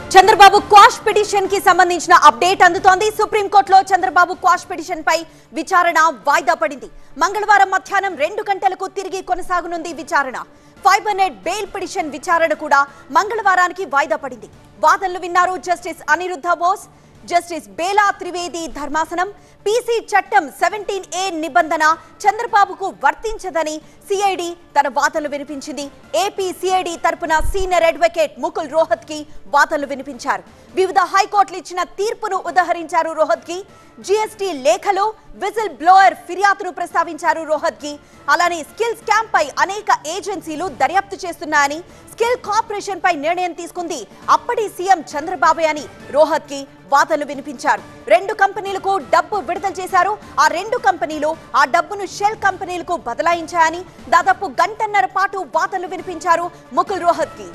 Chandrababu quash petition కి సంబంధించిన update అందుతోంది సుప్రీంకోర్టులో చంద్రబాబు క్వాష్ పిటిషన్ పై విచారణ వాయిదా పడింది మంగళవారం మధ్యాహ్నం రెండు గంటలకు తిరిగి కొనసాగనుంది విచారణ ఫైబర్ నెట్ బెయిల్ పిటిషన్ విచారణ కూడా మంగళవారానికి వాయిదా పడింది వాదనలు విన్నారు జస్టిస్ అనిరుద్ధ బోస్ జస్టిస్ బేలా త్రివేది ధర్మాసనం పీసీ చట్టం సెవెంటీన్ ఏ నిబంధన చంద్రబాబుకు వర్తించదని సిఐడి తన వాదనలు వినిపించింది ఏపీ సిఐడి తరపున senior advocate Mukul Rohatgi వాదనలు వినిపించారు వివిధ హైకోర్టులు ఇచ్చిన తీర్పును ఉదహరించారు రోహత్ కి జీఎస్టీ లేఖలో విజిల్ బ్లోయర్ ఫిర్యాదును ప్రస్తావించారు రోహత్ కి అలానే స్కిల్ స్కామ్ పై అనేక ఏజెన్సీలు దర్యాప్తు చేస్తున్నాయని స్కిల్ కార్పొరేషన్ పై నిర్ణయం తీసుకుంది అప్పటి సీఎం చంద్రబాబు అని రోహత్ కి వాదనలు వినిపించారు రెండు కంపెనీలకు డబ్బు విడుదల చేశారు ఆ రెండు కంపెనీలు ఆ డబ్బును షెల్ కంపెనీలకు బదలాయించాయని దాదాపు గంటన్నర పాటు వాదనలు వినిపించారు ముకుల్ రోహత్ కి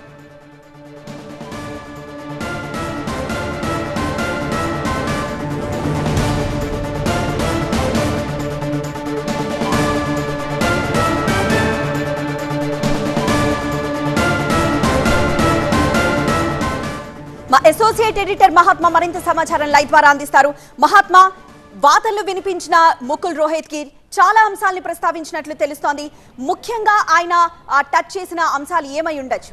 మా అసోసియేట్ ఎడిటర్ మహాత్మా మరింత సమాచారం లైవ్ ద్వారా అందిస్తారు మహాత్మా వాదనలు వినిపించిన ముకుల్ రోహిత్ కి చాలా అంశాల్ని ప్రస్తావించినట్లు తెలుస్తోంది ముఖ్యంగా ఆయన ఆ, టచ్ చేసిన అంశాలు ఏమై ఉండొచ్చు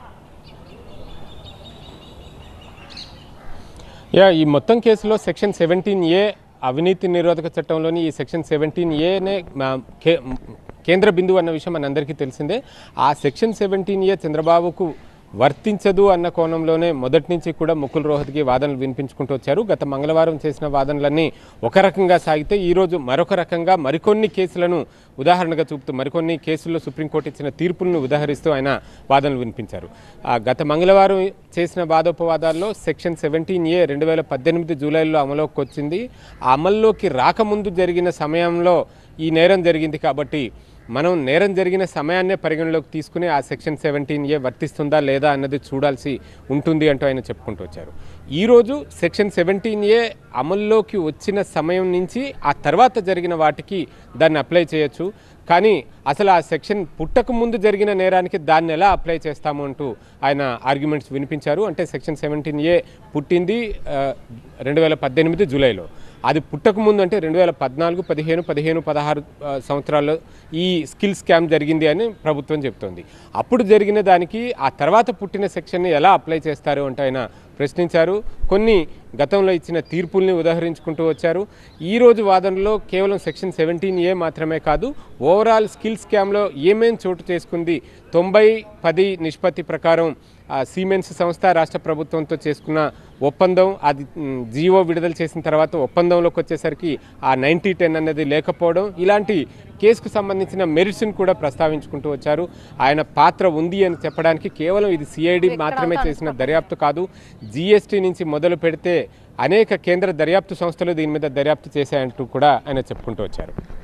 యా ఈ మొత్తం కేసులో సెక్షన్ సెవెంటీన్ ఏ అవినీతి నిరోధక చట్టంలోని ఈ సెక్షన్ సెవెంటీన్ ఏనే కేంద్ర బిందువు అన్న విషయం మనందరికీ తెలిసిందే ఆ సెక్షన్ సెవెంటీన్ ఏ చంద్రబాబుకు వర్తించదు అన్న కోణంలోనే మొదటి నుంచి కూడా ముకుల్ రోహత్కి వాదనలు వినిపించుకుంటూ వచ్చారు గత మంగళవారం చేసిన వాదనలన్నీ ఒక రకంగా సాగితే ఈరోజు మరొక రకంగా మరికొన్ని కేసులను ఉదాహరణగా చూపుతూ మరికొన్ని కేసుల్లో సుప్రీంకోర్టు ఇచ్చిన తీర్పులను ఉదాహరిస్తూ ఆయన వాదనలు వినిపించారు ఆ గత మంగళవారం చేసిన వాదోపవాదాల్లో సెక్షన్ సెవెంటీన్ ఏ రెండు వేల పద్దెనిమిది జూలైలో అమలులోకి వచ్చింది ఆ అమల్లోకి రాకముందు జరిగిన సమయంలో ఈ నేరం జరిగింది కాబట్టి మనం నేరం జరిగిన సమయాన్నే పరిగణలోకి తీసుకుని ఆ సెక్షన్ సెవెంటీన్ ఏ వర్తిస్తుందా లేదా అన్నది చూడాల్సి ఉంటుంది అంటూ ఆయన చెప్పుకుంటూ వచ్చారు ఈరోజు సెక్షన్ సెవెంటీన్ ఏ అమల్లోకి వచ్చిన సమయం నుంచి ఆ తర్వాత జరిగిన వాటికి దాన్ని అప్లై చేయొచ్చు కానీ అసలు ఆ సెక్షన్ పుట్టక ముందు జరిగిన నేరానికి దాన్ని ఎలా అప్లై చేస్తాము అంటూ ఆయన ఆర్గ్యుమెంట్స్ వినిపించారు అంటే సెక్షన్ సెవెంటీన్ ఏ పుట్టింది రెండు వేల పద్దెనిమిది జూలైలో అది పుట్టక ముందు అంటే రెండు వేల పద్నాలుగు పదిహేను పదిహేను పదహారు ఆ, సంవత్సరాల్లో ఈ స్కిల్ స్కామ్ జరిగింది అని ప్రభుత్వం చెప్తోంది అప్పుడు జరిగిన దానికి ఆ తర్వాత పుట్టిన సెక్షన్ని ఎలా అప్లై చేస్తారు అంటే ఆయన ప్రశ్నించారు కొన్ని గతంలో ఇచ్చిన తీర్పుల్ని ఉదాహరించుకుంటూ వచ్చారు ఈ రోజు వాదనలో కేవలం సెక్షన్ సెవెంటీన్ ఏ మాత్రమే కాదు ఓవరాల్ స్కిల్ స్కామ్లో ఏమేం చోటు చేసుకుంది తొంభై పది నిష్పత్తి ప్రకారం ఆ సీమెన్స్ సంస్థ రాష్ట్ర ప్రభుత్వంతో చేసుకున్న ఒప్పందం అది మ్, జీవో విడుదల చేసిన తర్వాత ఒప్పందంలోకి వచ్చేసరికి ఆ నైంటీ టెన్ అనేది లేకపోవడం ఇలాంటి కేసుకు సంబంధించిన మెరిట్స్ని కూడా ప్రస్తావించుకుంటూ వచ్చారు ఆయన పాత్ర ఉంది అని చెప్పడానికి కేవలం ఇది సిఐడి మాత్రమే చేసిన దర్యాప్తు కాదు జీఎస్టీ నుంచి మొదలు పెడితే అనేక కేంద్ర దర్యాప్తు సంస్థలు దీని మీద దర్యాప్తు చేశాయంటూ కూడా ఆయన చెప్పుకుంటూ వచ్చారు